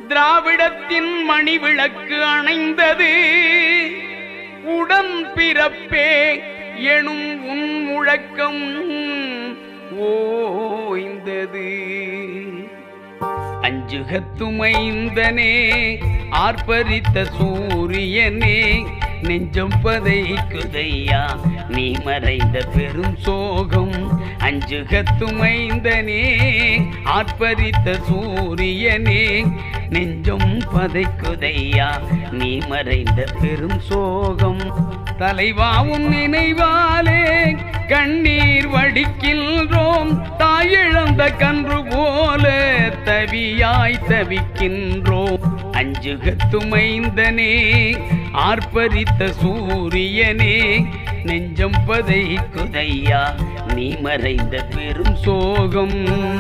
திராவிடத்தின் மணிவிளக்கு அணைந்தது உடன் பிறப்பே எனும் உன் முழக்கம் ஓய்ந்தது அஞ்சுகத்துமைந்தனே ஆர்ப்பரித்த சூரியனே நெஞ்சம் பதைக்குதையா நீ மறைந்த பெரும் சோகம் அஞ்சுகத்துமைந்தனே ஆர்ப்பரித்த சூரியனே நெஞ்சம் பதைக்குதையா நீ மறைந்த பெரும் சோகம் தலைவாவும் நினைவாலே கண்ணீர் வடிக்கின்றோம் தாயிழந்த கன்று போல தவியாய் தவிக்கின்றோம் அஞ்சுகத்துமைந்தனே ஆர்ப்பரித்த சூரியனே நெஞ்சம் பதைக்குதையா நீ மறைந்த பெரும் சோகம்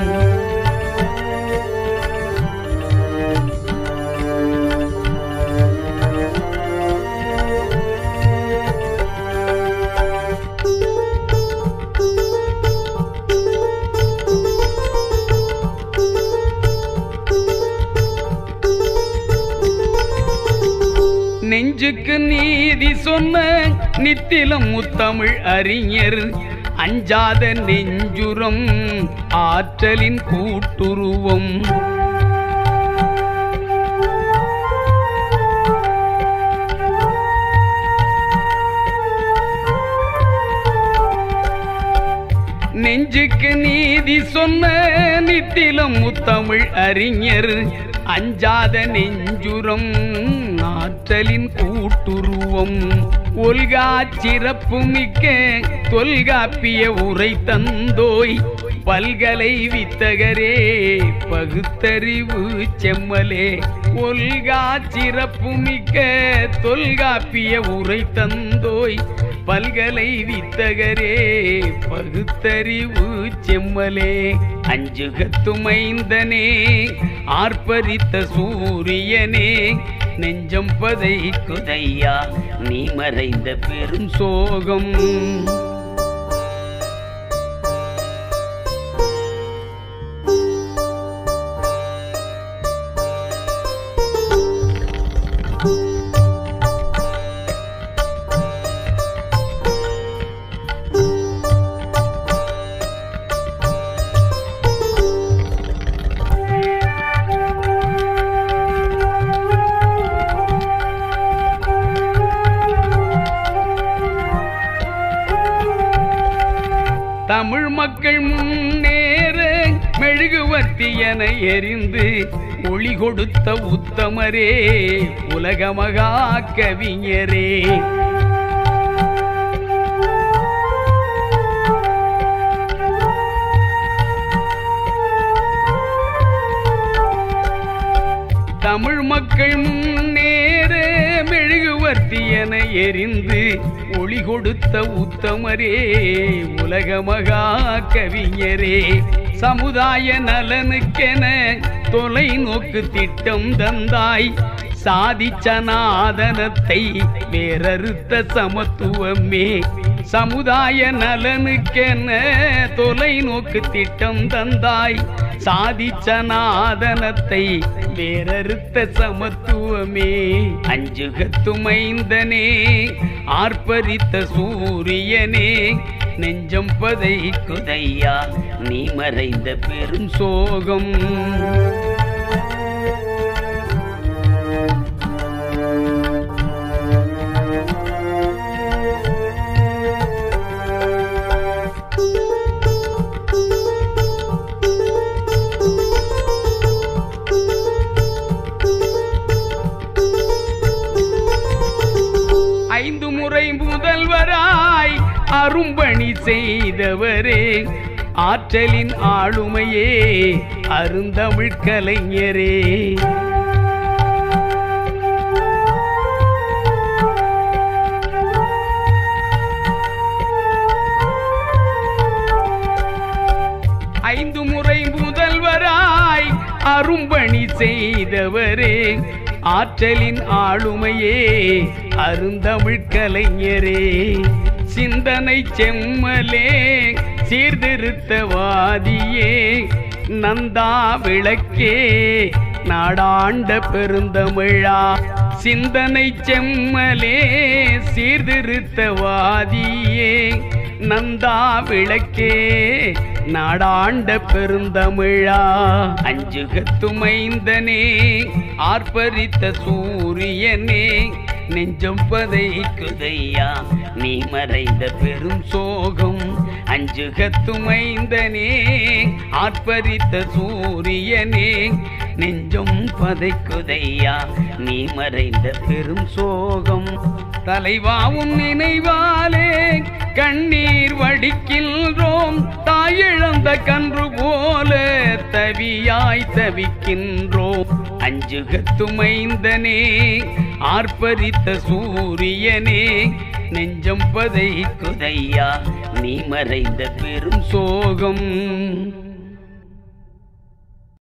நெஞ்சுக்கு நீதி சொன்ன நித்திலம் முத்தமிழ் அறிஞர் அஞ்சாத நெஞ்சுரம் ஆற்றலின் கூட்டுருவம் நெஞ்சுக்கு நீதி சொன்ன நித்திலம் முத்தமிழ் அறிஞர் அஞ்சாத நெஞ்சுரம் ஆற்றலின் கூட்டுருவம் ஒல்கா சிறப்பு மிக்க தொல்காப்பிய உரை தந்தோய் பல்கலை வித்தகரே பகுத்தறிவு செம்மலே ஒல்கா சிறப்பு மிக்க தொல்காப்பிய உரை தந்தோய் பல்கலை வித்தகரே பகுத்தறிவு செம்மலே அஞ்சுகத்துமைந்தனே ஆர்ப்பரித்த சூரியனே நெஞ்சம் பதைக்குதையா நீ மறைந்த பெரும் சோகம் தமிழ் மக்கள் முன்னேற மெழுகுவர்த்தி என எரிந்து ஒளி கொடுத்த உத்தமரே உலக மகா கவிஞரே தமிழ் மக்கள் முன்னேற மெழுகுவர்த்தி என எரிந்து ஒளி கொடுத்த உத்தமரே உலக மகா கவிஞரே சமுதாய நலனுக்கென தொலைநோக்கு திட்டம் தந்தாய் சாதி சனாதனத்தை வேறறுத்த சமத்துவமே சமுதாய நலனுக்கென தொலைநோக்கு திட்டம் தந்தாய் சாதி சனாதனத்தை வேறறுத்த சமத்துவமே அஞ்சுகத்துமைந்தனே ஆர்ப்பரித்த சூரியனே நெஞ்சம் பதைக்குதையா நீ மறைந்த பெரும் சோகம் ஐந்து முறை முதல்வராய் அரும்பணி செய்தவரே ஆற்றலின் ஆளுமையே அருந்தமிழ் கலைஞரே ஐந்து முறை முதல்வராய் அரும்பணி செய்தவரே ஆற்றலின் ஆளுமையே அருந்தமிழ் கலைஞரே சிந்தனை செம்மலே சீர்திருத்தவாதியே நந்தா விளக்கே நாடாண்ட பெருந்தமிழா சிந்தனை செம்மலே சீர்திருத்தவாதியே நந்தா விளக்கே நாடாண்ட பெருந்தமிழா அஞ்சுகத்துமைந்தனே ஆர்ப்பரித்த சூரியனே நெஞ்சம் பதைக்குதையா நீ மறைந்த பெரும் சோகம் அஞ்சுகத்துமைந்தனே ஆர்ப்பரித்த சூரியனே நெஞ்சம் பதைக்குதையா நீ மறைந்த பெரும் சோகம் தலைவாவும் நினைவாலே கண்ணீர் வடிக்கின்றோம் தாயிழந்த கன்று போல தவியாய் தவிக்கின்றோம் அஞ்சுகத்துமைந்தனே ஆர்ப்பரித்த சூரியனே நெஞ்சம் பதை குதையா நீ மறைந்த பெரும் சோகம்